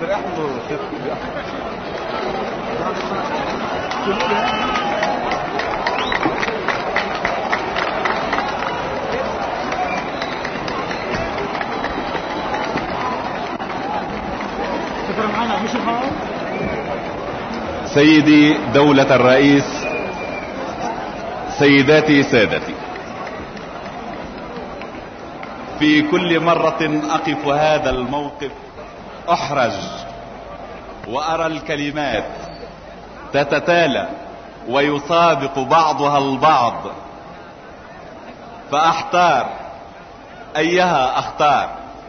سيدي دولة الرئيس سيداتي سادتي في كل مرة أقف هذا الموقف أحرج وأرى الكلمات تتتالى ويسابق بعضها البعض فأحتار أيها أختار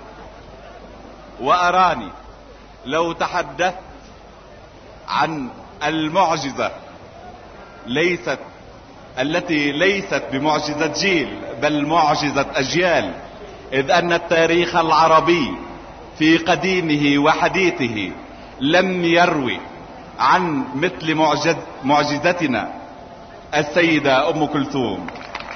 وأراني لو تحدثت عن المعجزة ليست التي ليست بمعجزة جيل بل معجزة أجيال إذ أن التاريخ العربي في قديمه وحديثه لم يروي عن مثل معجز معجزتنا السيدة أم كلثوم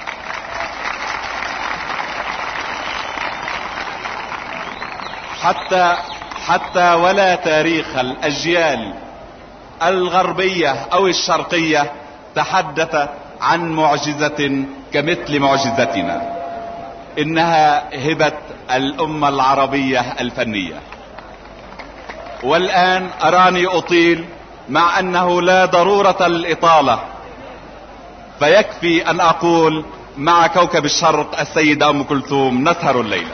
حتى حتى ولا تاريخ الأجيال الغربية او الشرقية تحدث عن معجزة كمثل معجزتنا انها هبة الامة العربية الفنية والان اراني اطيل مع انه لا ضرورة الاطالة فيكفي ان اقول مع كوكب الشرق السيدة ام كلثوم نسهر الليله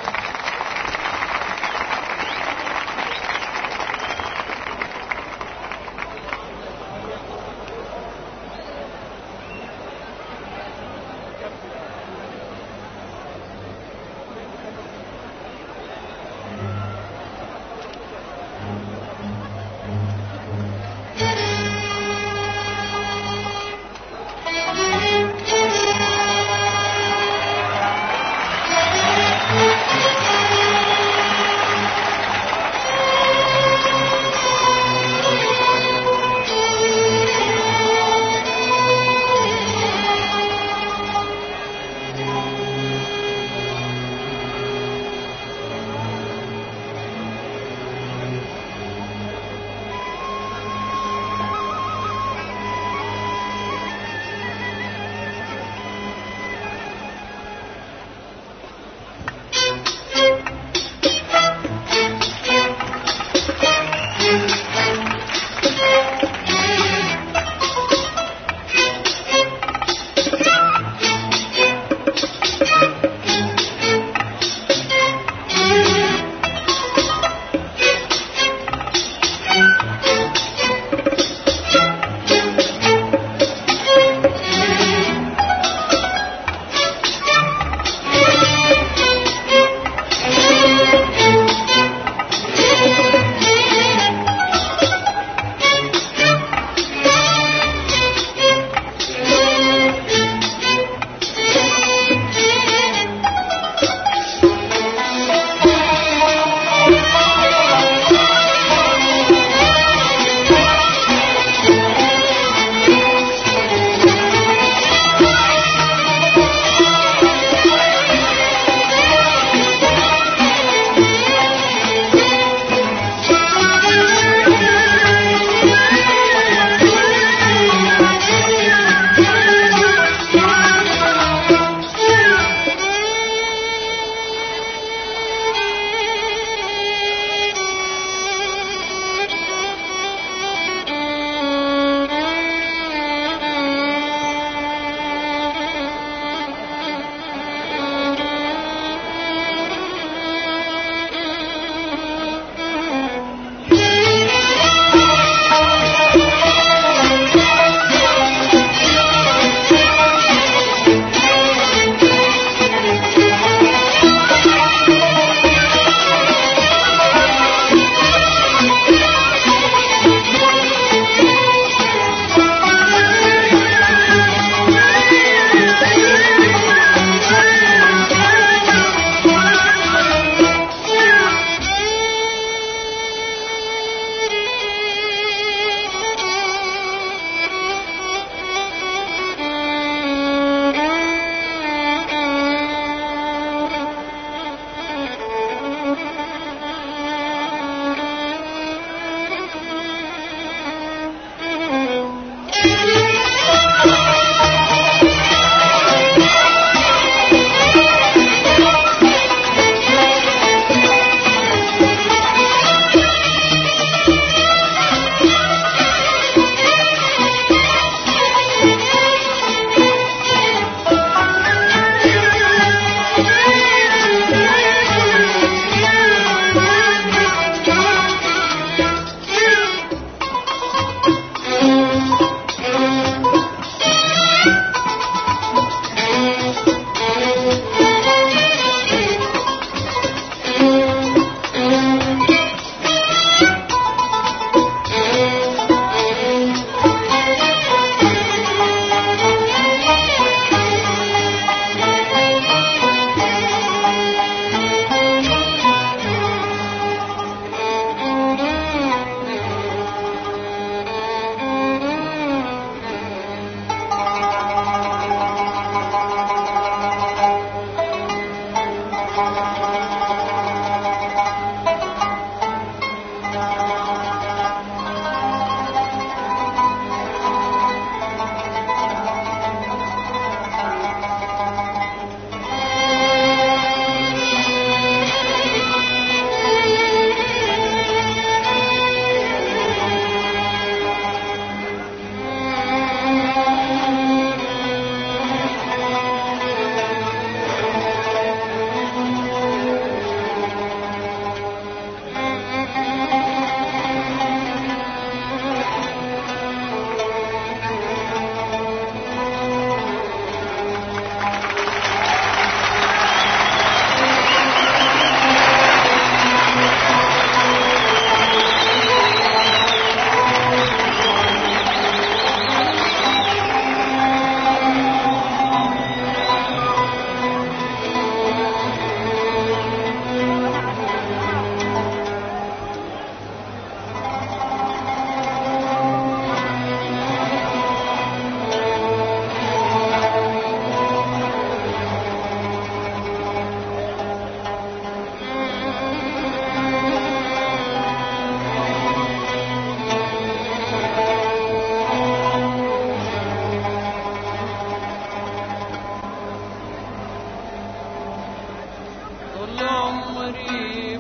طول عمري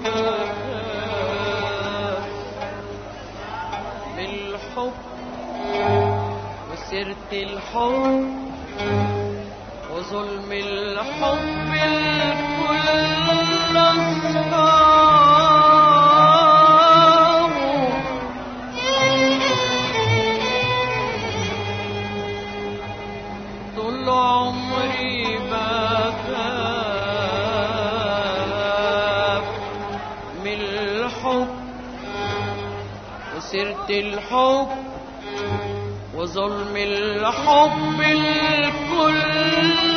بخاف من الحب وسيرة الحب وظلم الحب الكل أصحابه طول عمري بخاف من الحب وسيرة الحب وظلم الحب الكل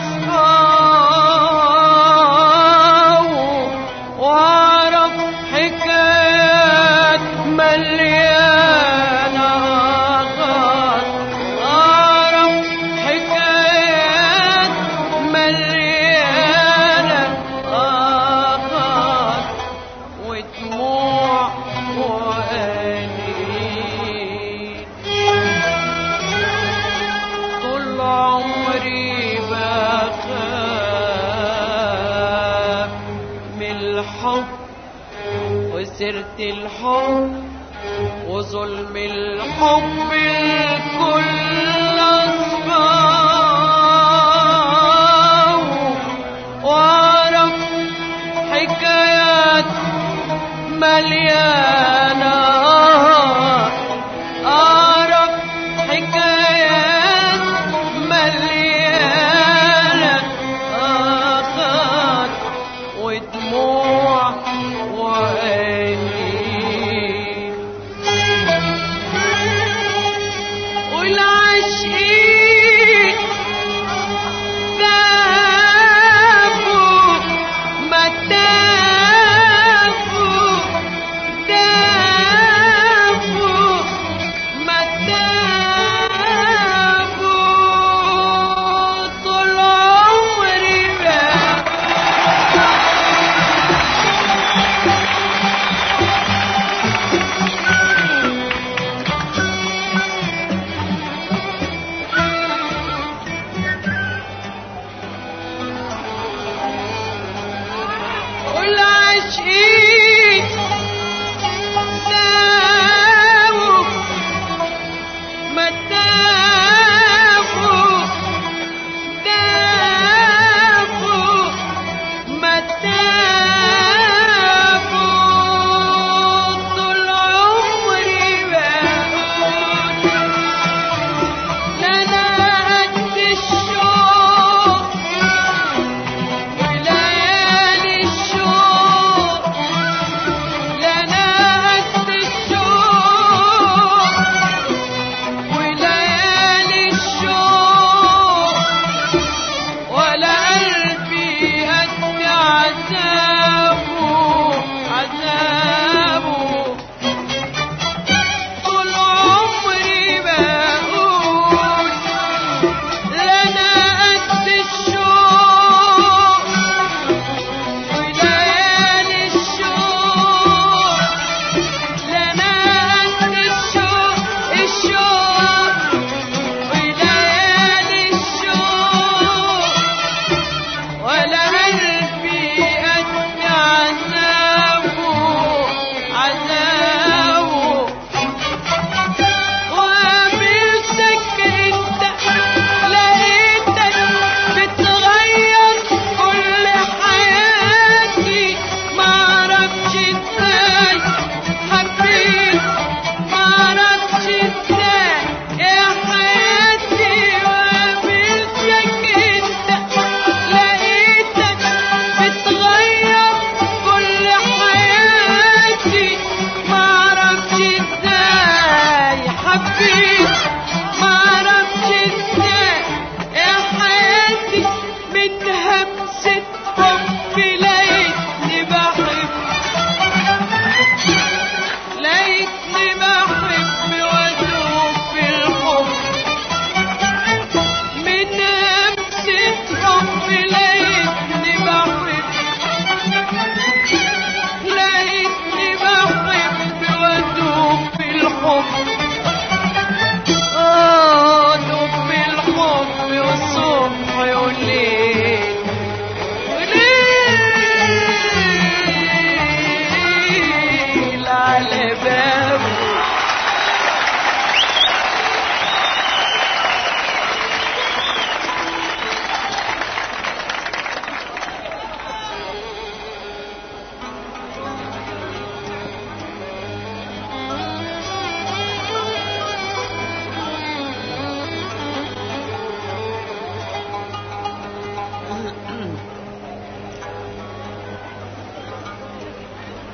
أصحابه وأعرف حكايات مليانة غلط أعرف حكايات مليانة غلط ودموع وأنين طول عمري بخاف من الحب وسيرة الحب وظلم الحب الكل أصحابه وأعرف حكايات مليانة أعرف حكايات مليانة آخات ودموع وأنين والعاشقين دافوا ما دافوا دافوا ما دافوا طول عمري بقى والعاشقين داووا ما داووا داووا ما داووا طول عمري بقول لا انا قد الشوق وليالي الشوق لنا قد الشوق وليالي الشوق ولا قلبي قد عذابه عذابه طول عمري بقول لنا قد الشوق وليالي الشوق لنا قد الشوق الشوق وليالي الشوق ولا قلبي قد عذابه عذابه وقابلتك انت لقيت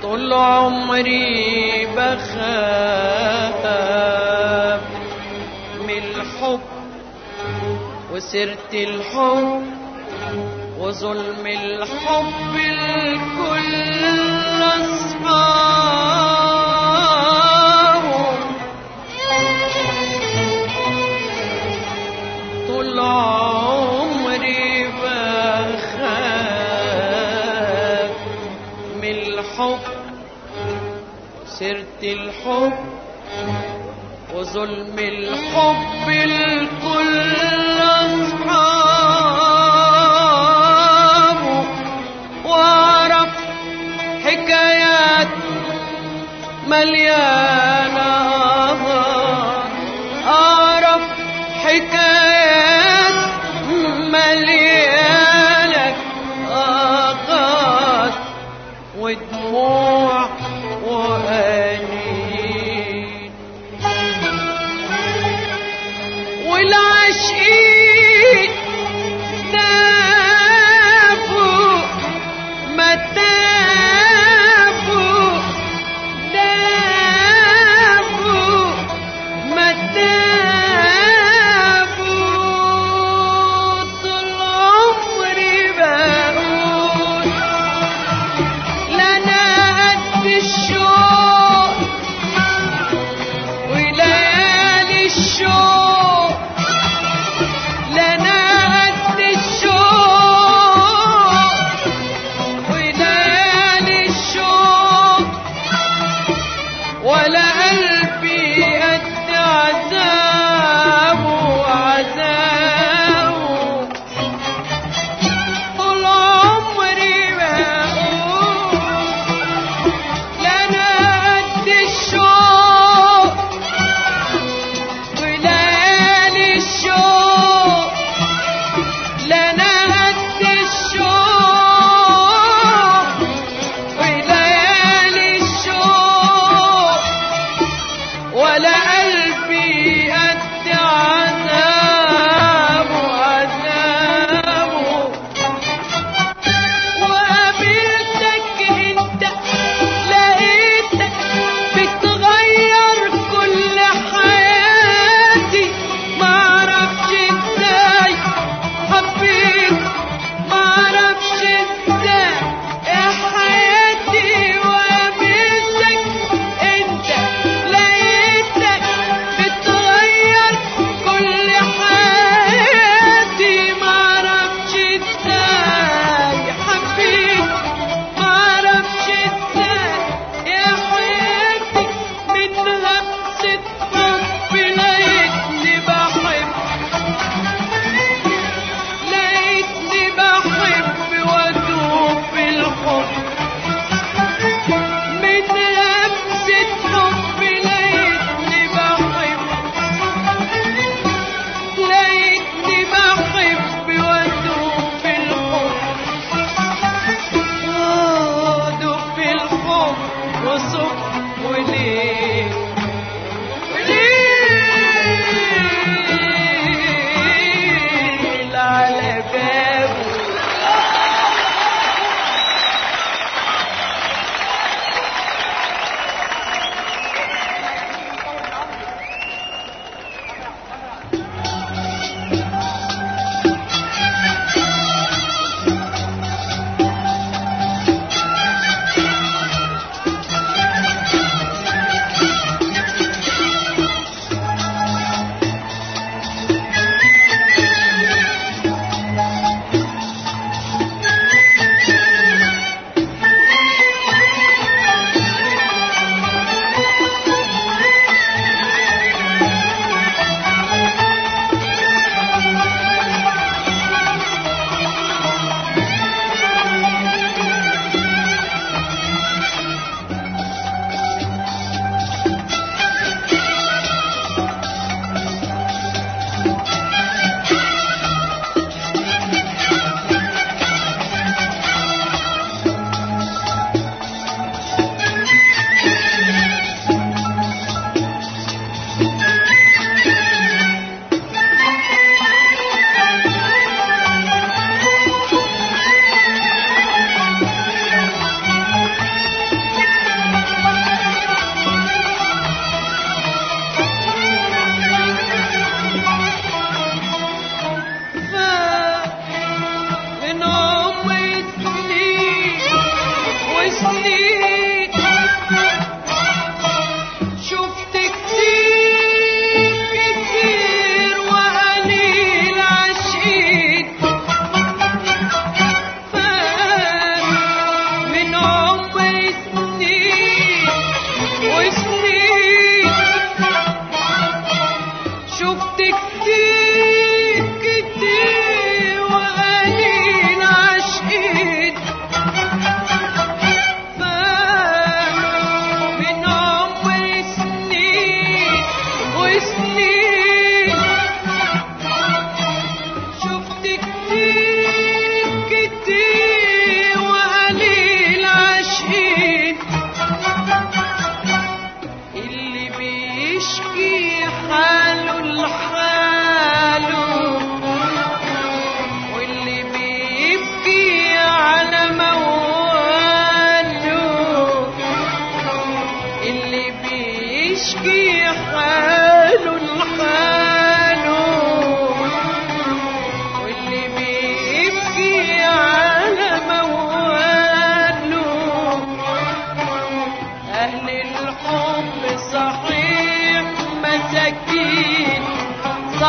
طول عمري بخاف من الحب وسيرة الحب وظلم الحب الكل أصحابه طول عمري بخاف من الحب سيرة الحب وظلم الحب الكل أصحابه وأعرف حكايات مليانة أعرف حكايات مليانة آقات ودموع وأنين والعاشقين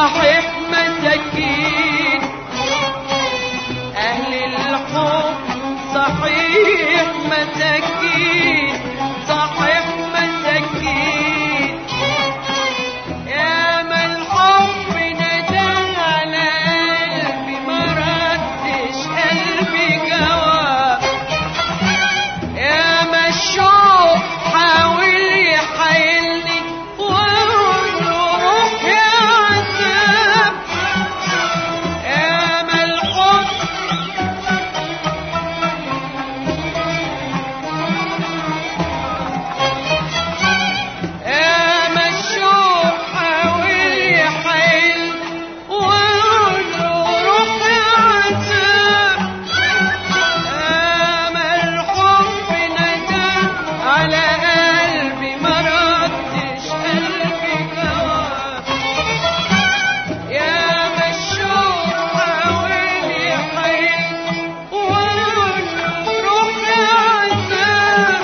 صحيح مساكين أهل الحب صحيح مساكين صحيح مساكين يا ما الحب ندى على قلبي ما ردش قلبي جواب يا ما الشوق حاول يحيلني واقول له روح يا عذاب يا ما الحب يا ما الشوق حاول يحيل واقول له روح يا عذاب يا ما الحب ندى على قلبي ما ردش قلبي جواب يا ما الشوق حاول يحيل واقول له روح يا عذاب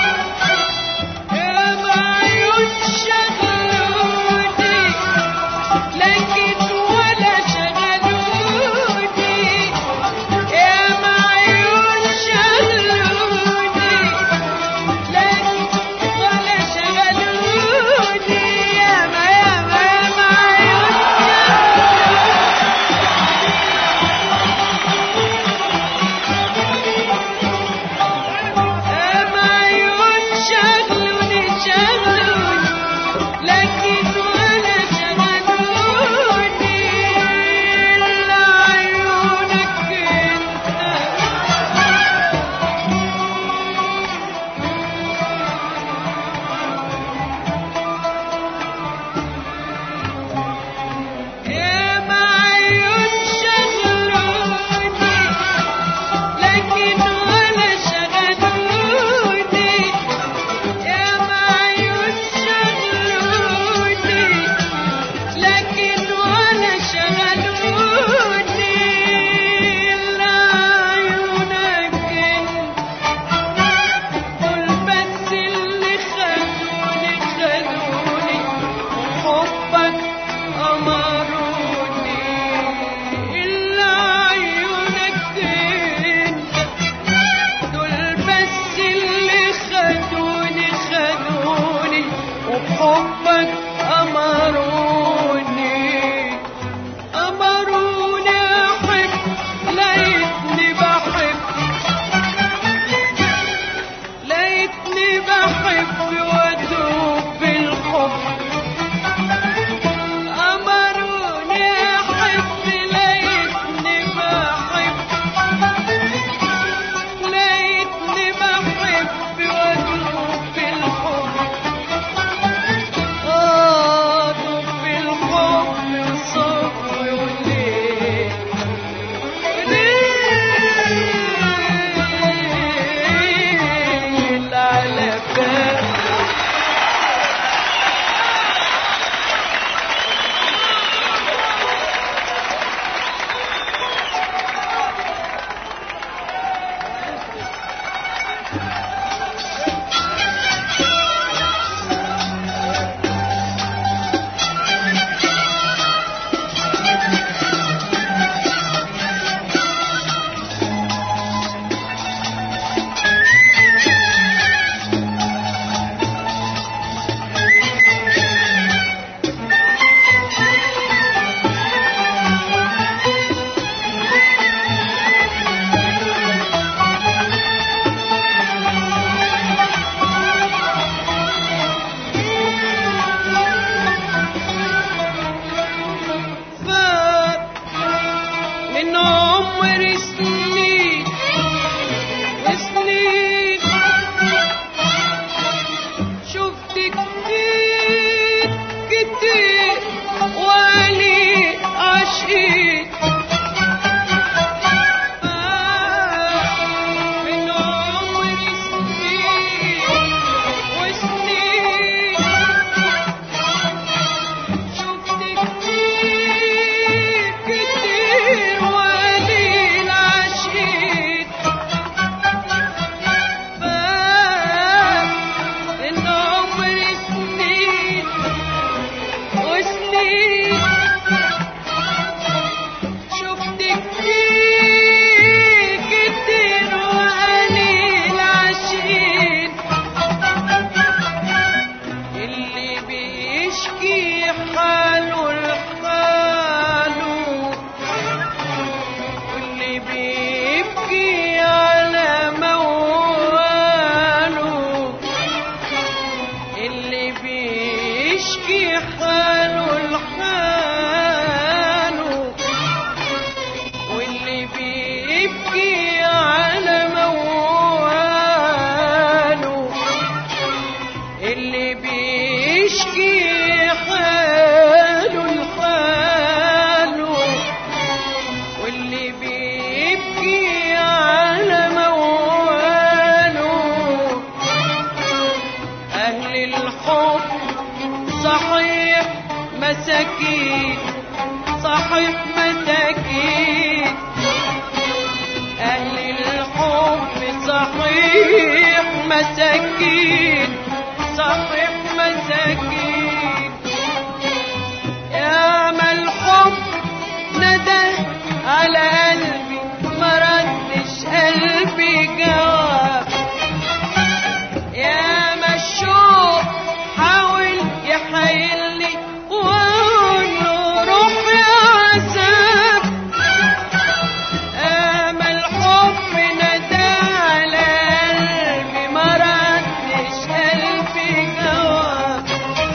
يا معيون شغلوني لكن ولا شغلوني يا معيون شغلوني لكن ولا شغلوني يا ما يا ما يا معيون معيون شغلوني شغلوني لكن ولا شغلوني إلا عيونك انت يا معيون شغلوني لكن ولا شغلوني يا معيون شغلوني لكن ولا شغلوني إلا عيونك انت دول بس اللي خلوني خلوني حبك أمروني إلا عيونك انت دول بس اللي خدوني خدوني وبحبك أمروني أمروني أحب لقيتني بحب لقيتني بحب وأدوب بالحب أمروني أحب لقيتني بحب لقيتني بحب وأدوب بالحب أدوب بالحب الصبر والليل ليل على بال فات من عمر سنين وسنين شفت كتير كتير وعلي عشقيت من عمر سنين وسنين شفت كتير كتير وقليل عشقيت مساكين صحيح مساكين أهل الحب صحيح مساكين صحيح مساكين يا ما الحب ندى على قلبي ما ردش قلبي جواب يا ما الشوق حاول يحيلني واقول له روح يا عذاب اما الحب ندى على قلبي ما ردش قلبي جواب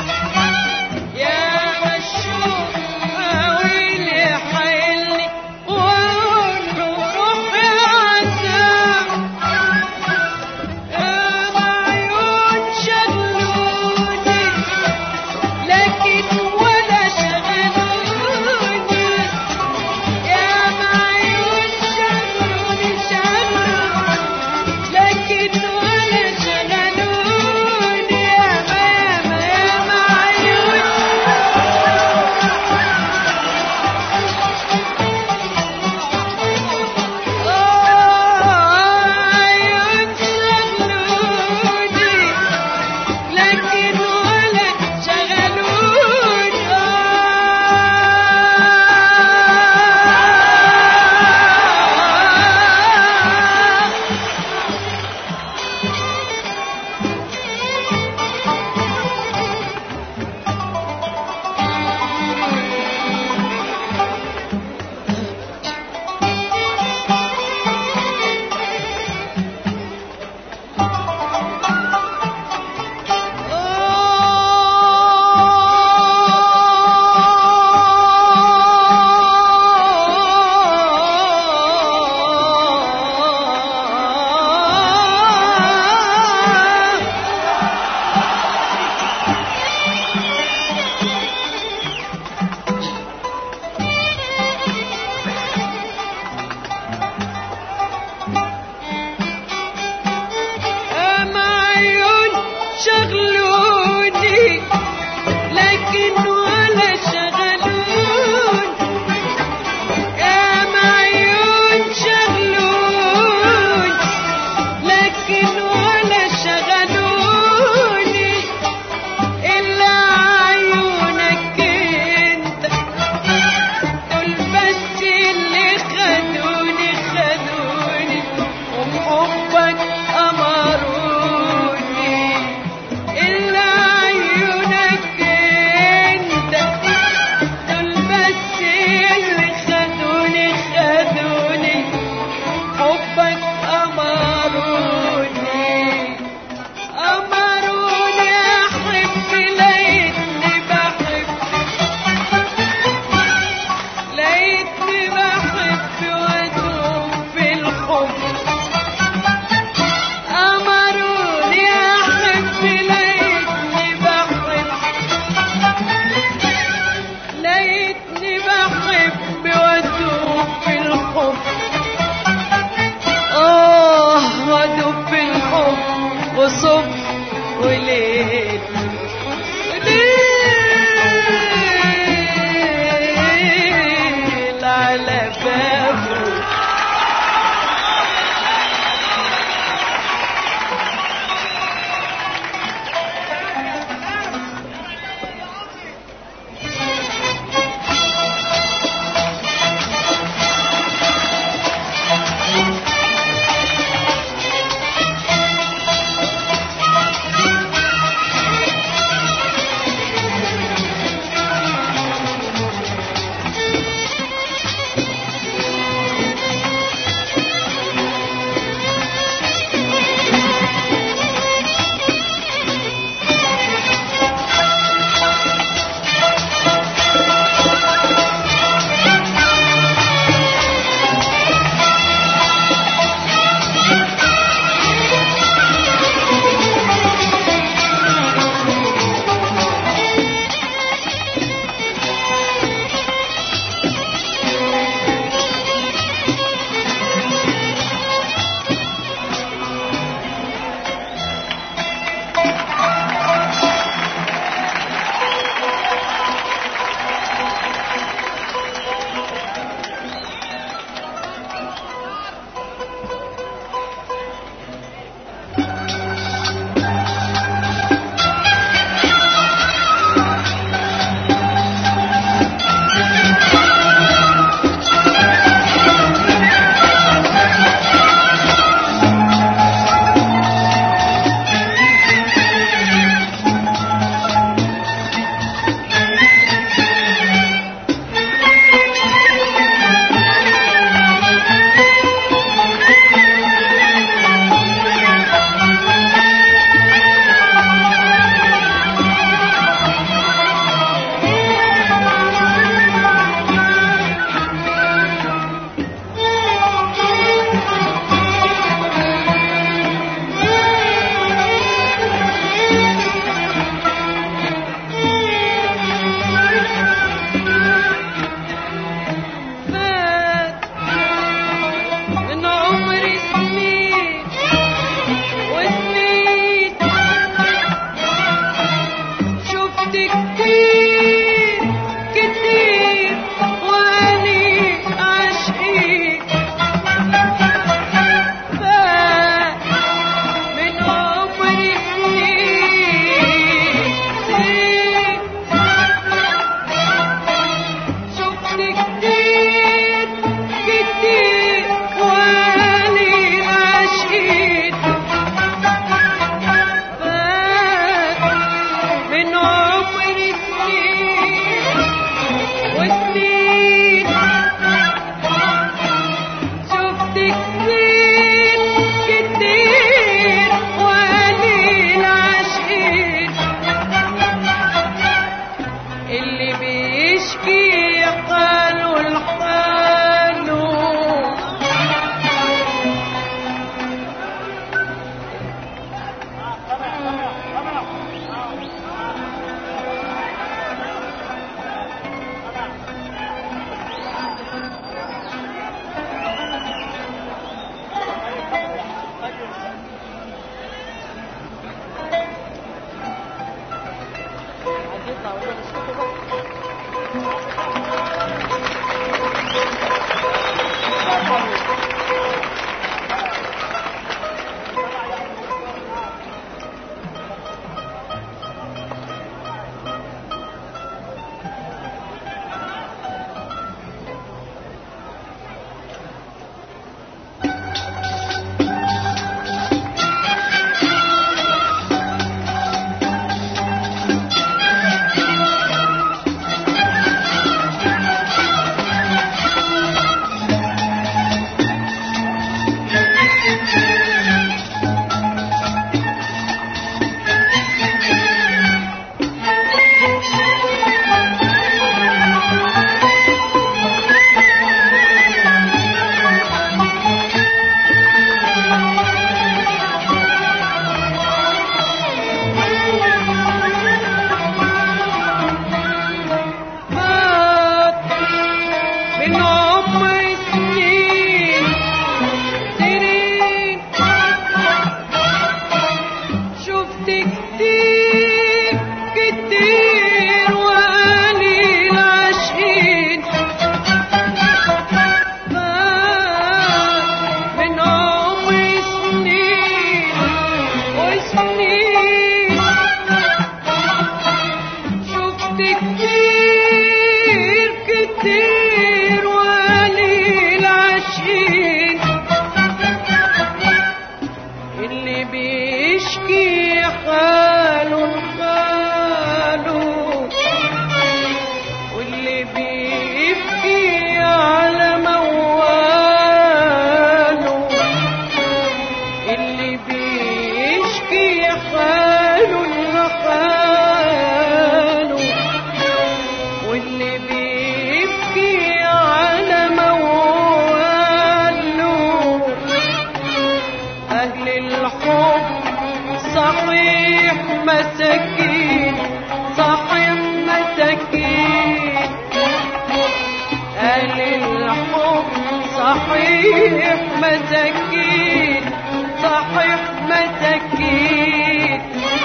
صحيح مساكين صحيح مساكين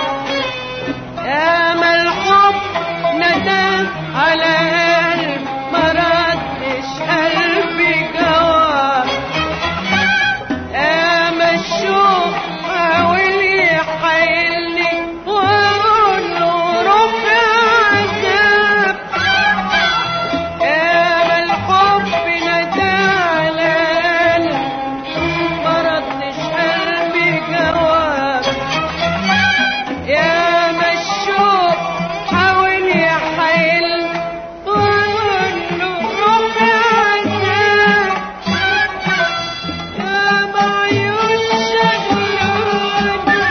يا ما الحب ندى على قلب ما ردش قلبي جواب يا ما الشوق حاول يحيلني واقول له روح عذاب يا ما الحب ندى على قلب ما ردش قلبي جواب يا ما الشوق حاول يحيل واقول له روح عذاب يا ما عيون شغلوني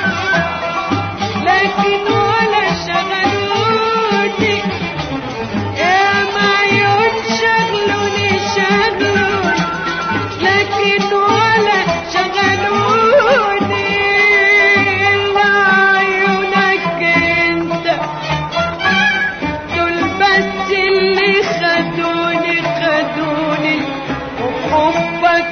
لكن ولا شغلوني يا ما عيون شغلوني شغلوني لكن ولا شغلوني إلا عيونك انت دول بس اللي خدوني خدوني وحبك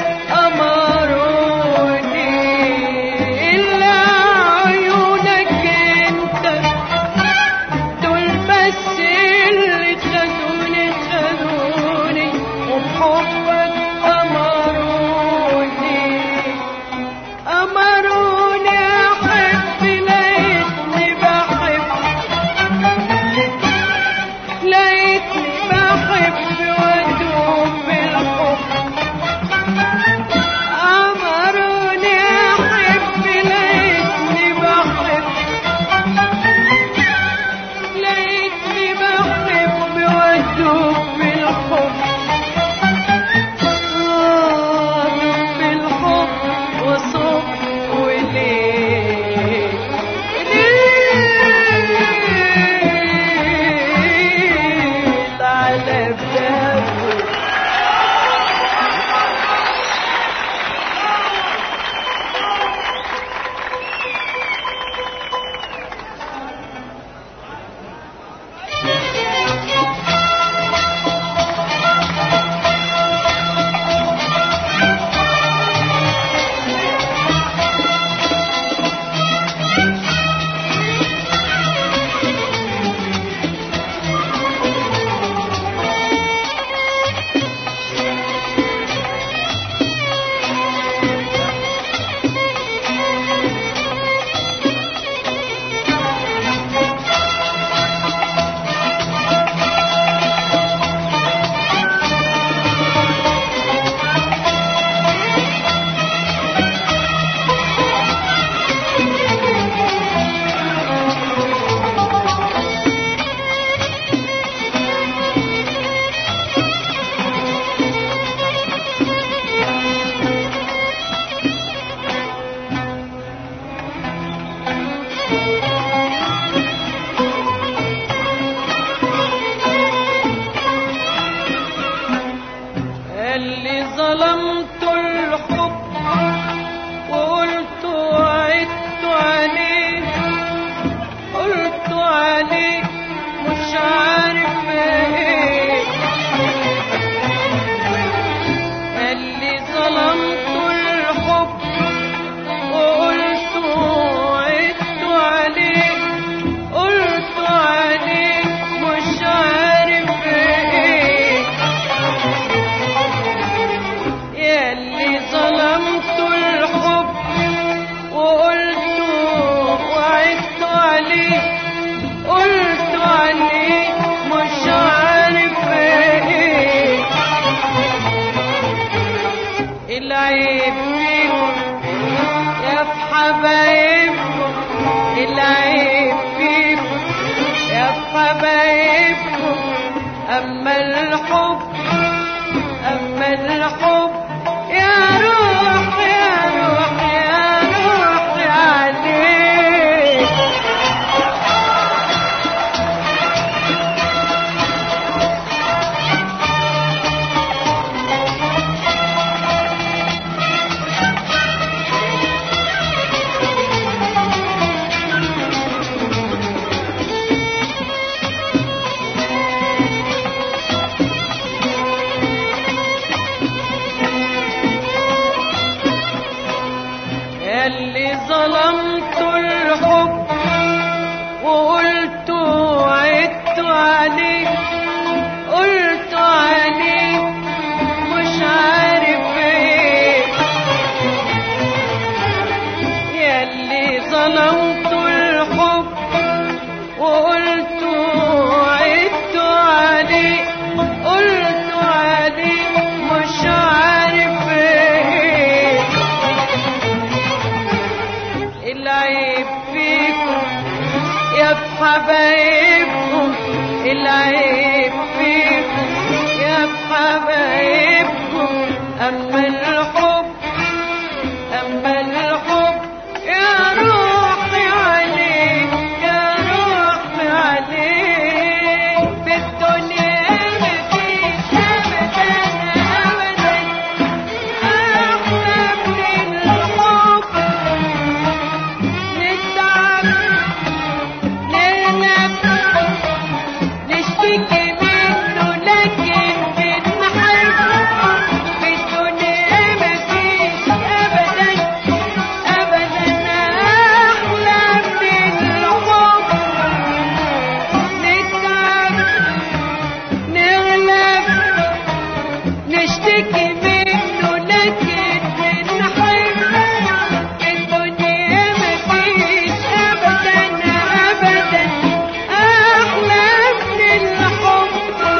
أمروني إلا عيونك انت دول بس اللي خدوني خدوني وبحبك أمروني أمروني أحب لقيتني بحب لقيتني بحب وأدوب بالحب أمروني أحب لقيتني بحب لقيتني بحب وأدوب بالحب أدوب بالحب وصبح وليل ليل على بابه اللي ظلمت الحب وقلت وعدت عليه قلت عليه مش عارف ايه اللي ظلمت الحب وقلت وعدت عليه قلت عليه مش عارف ايه ياللي ظلمت الحب وقلت وعدت عليه قلت عليه مش عارف ايه العيب فيكم يا في حبايبكم العيب فيكم يا في حبايبكم اما الحب أما الحب يا روح يا روح يا روح عليك الحب أما الحب يا روحي عليك يا روحي عليك في الدنيا مفيش أبدا أبدا أحلى من الحب نتعب نغلب نشتكي منه لكن بنحب في الدنيا مفيش أبدا أبدا أحلى من الحب نتعب نغلب نشتكي منه لكن بنحب في الدنيا مفيش أبدا أبدا أحلى من الحب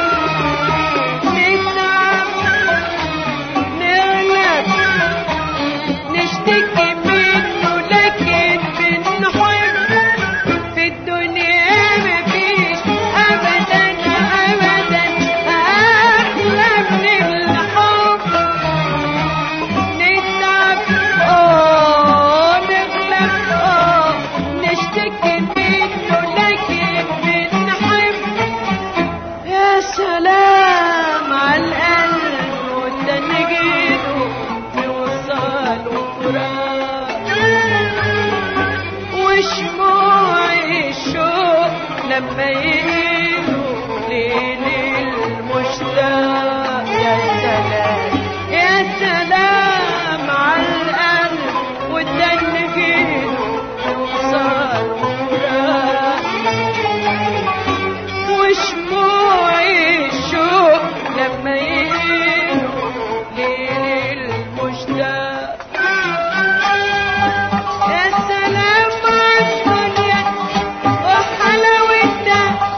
نتعب نغلب نشتكي منه لكن بنحب في الدنيا مفيش أبدا أبدا أحلى من الحب نتعب اه نغلب اه نشتكي منه لكن بنحب يا سلام على القلب والتنجيده في وصال وفراق وشموع الشوق لما يجيله ليل المشتاق يا سلام يا سلام على القلب والتنجيده في وصال وفراق وشموع الشوق لما يجيله ليل المشتاق يا سلام على الدنيا وحلاوتها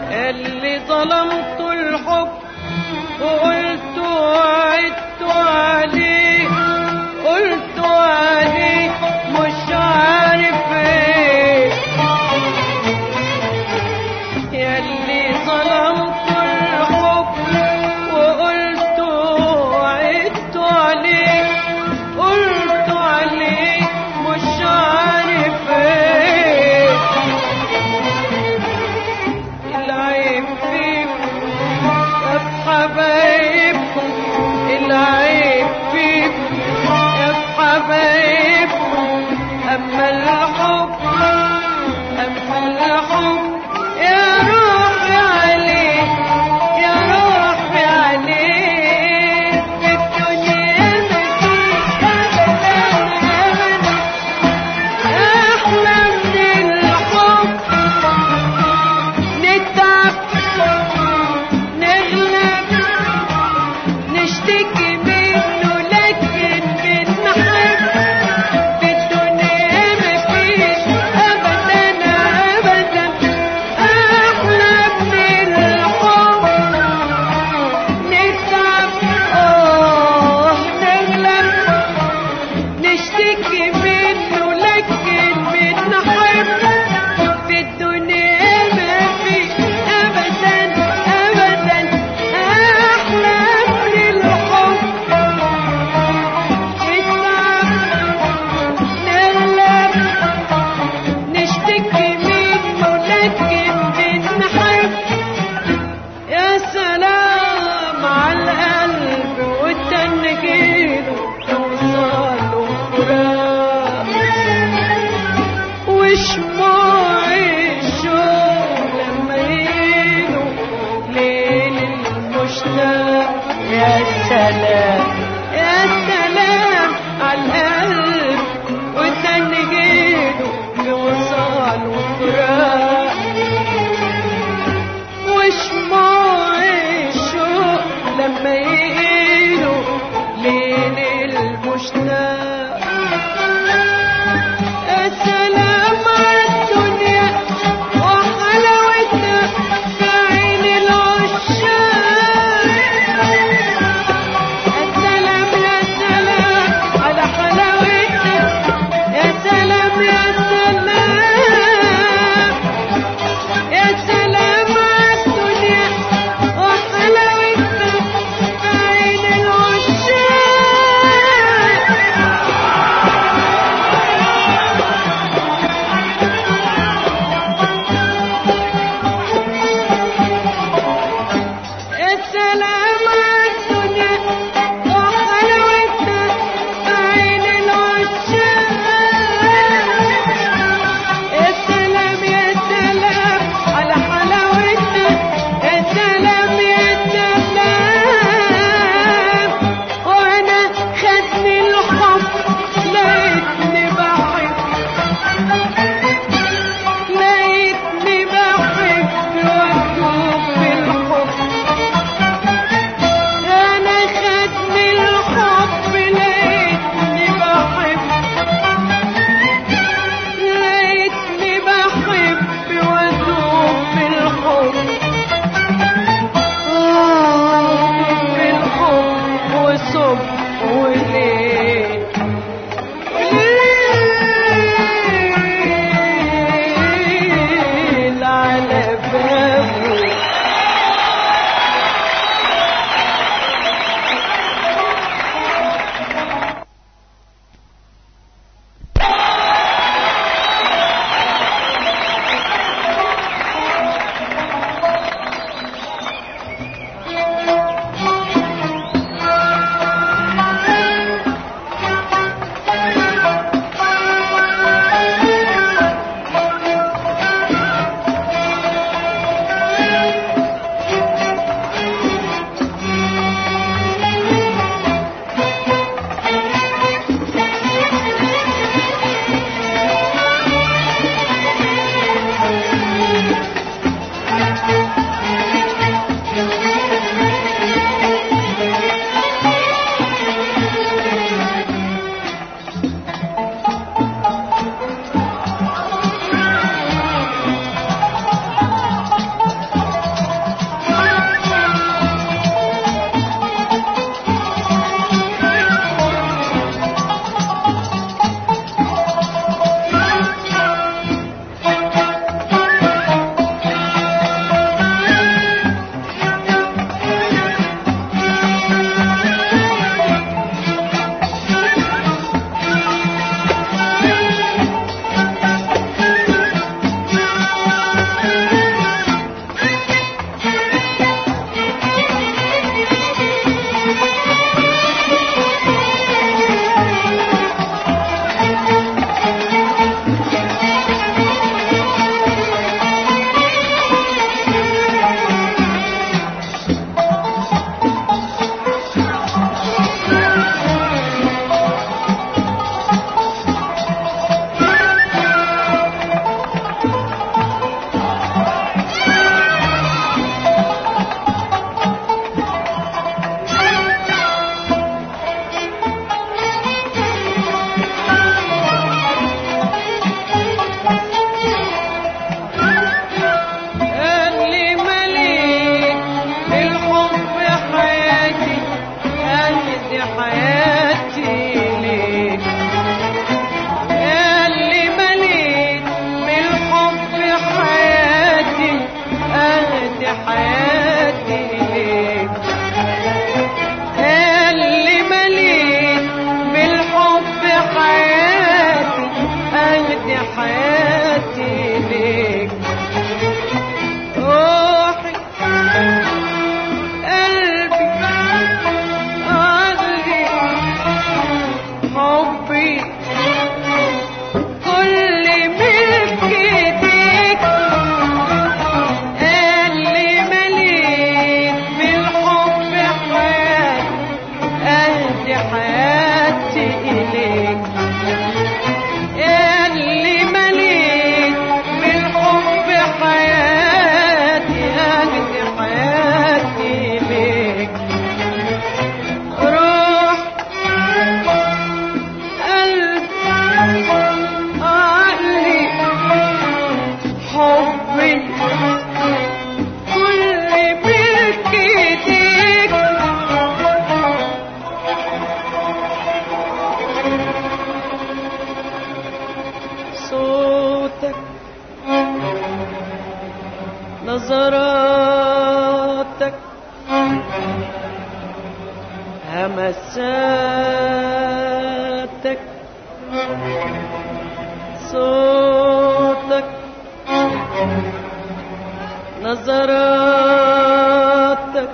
اللي ظلمت الحب وقلت وعدت عليه قلت عليه مش عارف ايه ياللي ظلمت الحب وقلت وعدت عليه قلت عليه مش عارف ايه العيب فيك يا حبايب حياتي ليك اللي مليت بالحب حياتي أهدي حياتي ليك روحي قلبي عقلي حبي كل ملك ايديك اللي مليت بالحب حياتي اهدي حياتي اليك اللي مليت بالحب حياتي اهدي حياتي اليك روح قلب عقلي حبي كل ملك ايديك صوتك نظراتك همساتك صوتك نظراتك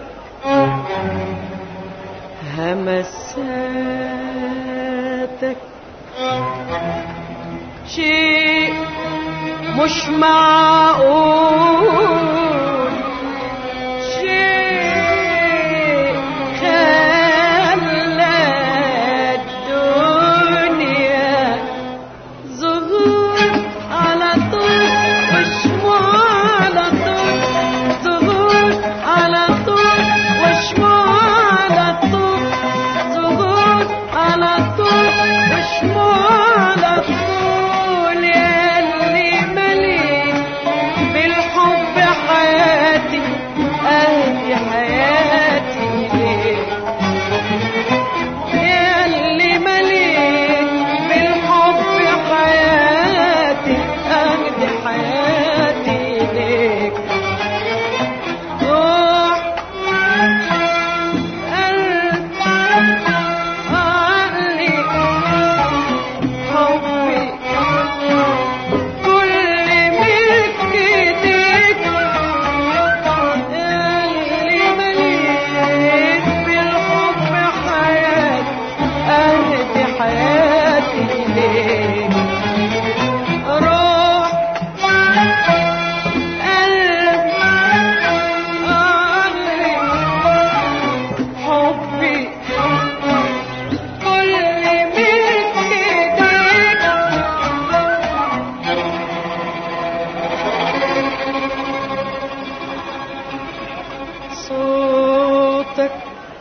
همساتك شيء مش معقول شيء خلى الدنيا ظهور على طول وشموع على طول ظهور على طول وشموع على طول ظهور على طول وشموع على طول ياللي مليت بالحب حياتي اهدي حياتي ليك ياللي مليت بالحب حياتي اهدي حياتي ليك روح قلب عقلي حبي كل ملك ايديك اللي مليت بالحب حياتي اهدي حياتي ليك روح قلب عقلي حبي كل ملك ايديك صوتك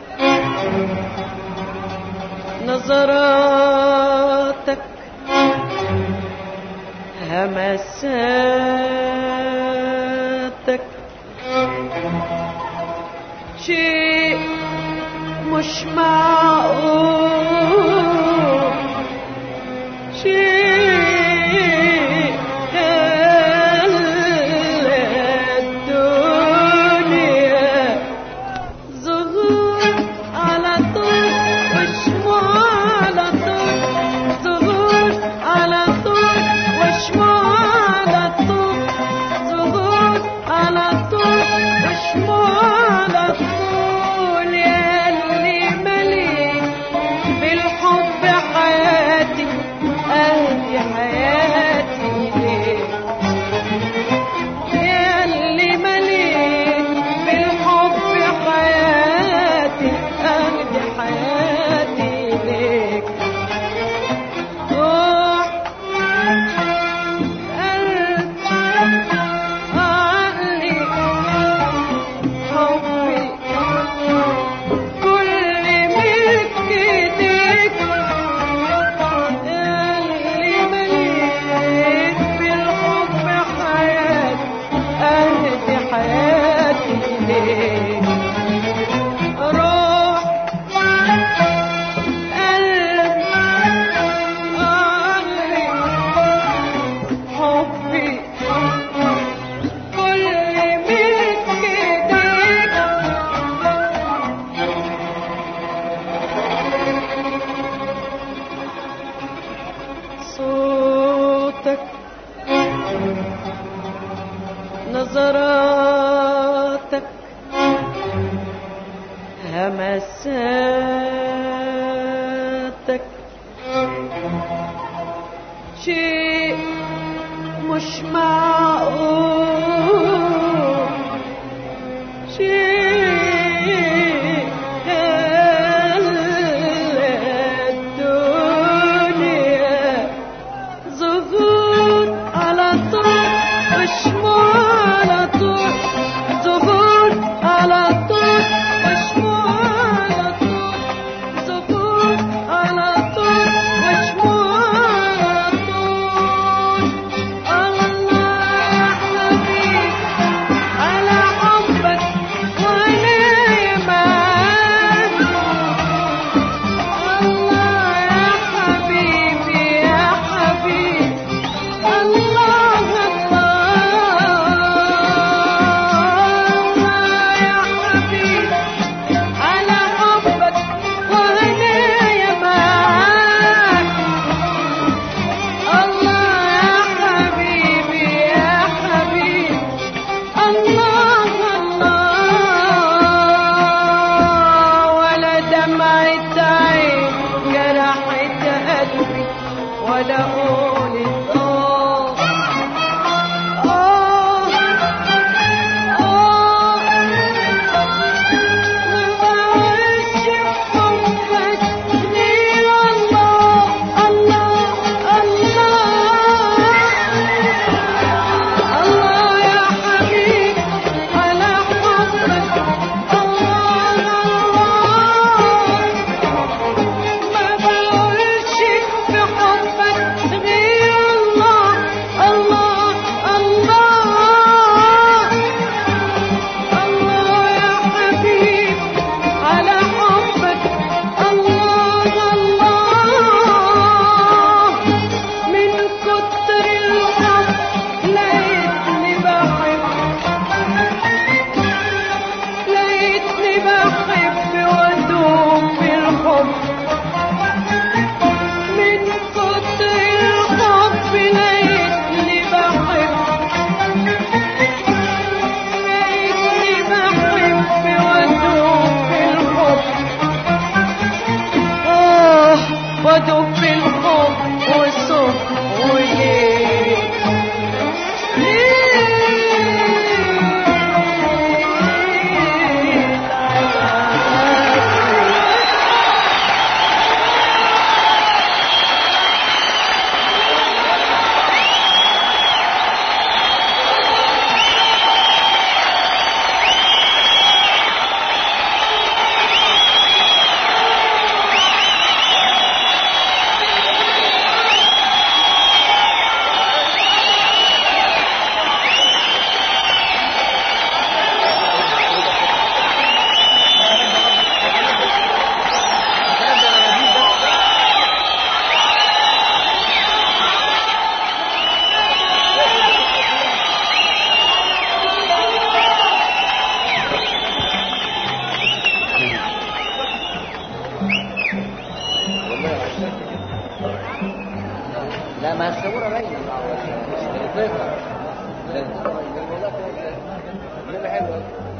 نظراتك همساتك شيء مش معقول شيء خلى الدنيا ظهور على طول وشموع على طول ظهور على طول وشموع على طول ظهور على طول وشموع على طول ياللي مليت بالحب حياتي اهدي حياتي ليك ياللي مليت بالحب حياتي اهدي حياتي ليك روح قلب عقلي حبي كل ملك ايديك اللي مليت بالحب حياتي اهدي حياتي ليك روح قلب عقلي حبي كل ملك لمساتك شيء مش معقول شيء الدنيا ظهور على طول وشموع على طول ظهور على طول وشموع على طول ظهور على طول وشموع على طول الله يا حبيبي على حبك وانا معاك الله يا حبيبي يا حبيبي الله الله يا حبيبي على حبك وانا معاك الله يا حبيبي يا حبيبي الله الله ولا دمعة عين جرحت قلبي ولا قولت آه آه آه ما بعرفش بحبك غير الله الله الله الله يا حبيبي على حبك الله الله ما بقولش بحبك غير الله الله الله الله يا حبيبي على حبك الله الله من كتر الحب لقيتني بحب لقيتني بحب وادوم بالحب من كتر الحب لقيتني بحب لقيتني بحب وادوم بالحب آه وادوب بالحب وصف وليه لا ما الصورة باينة الفيصل حلوة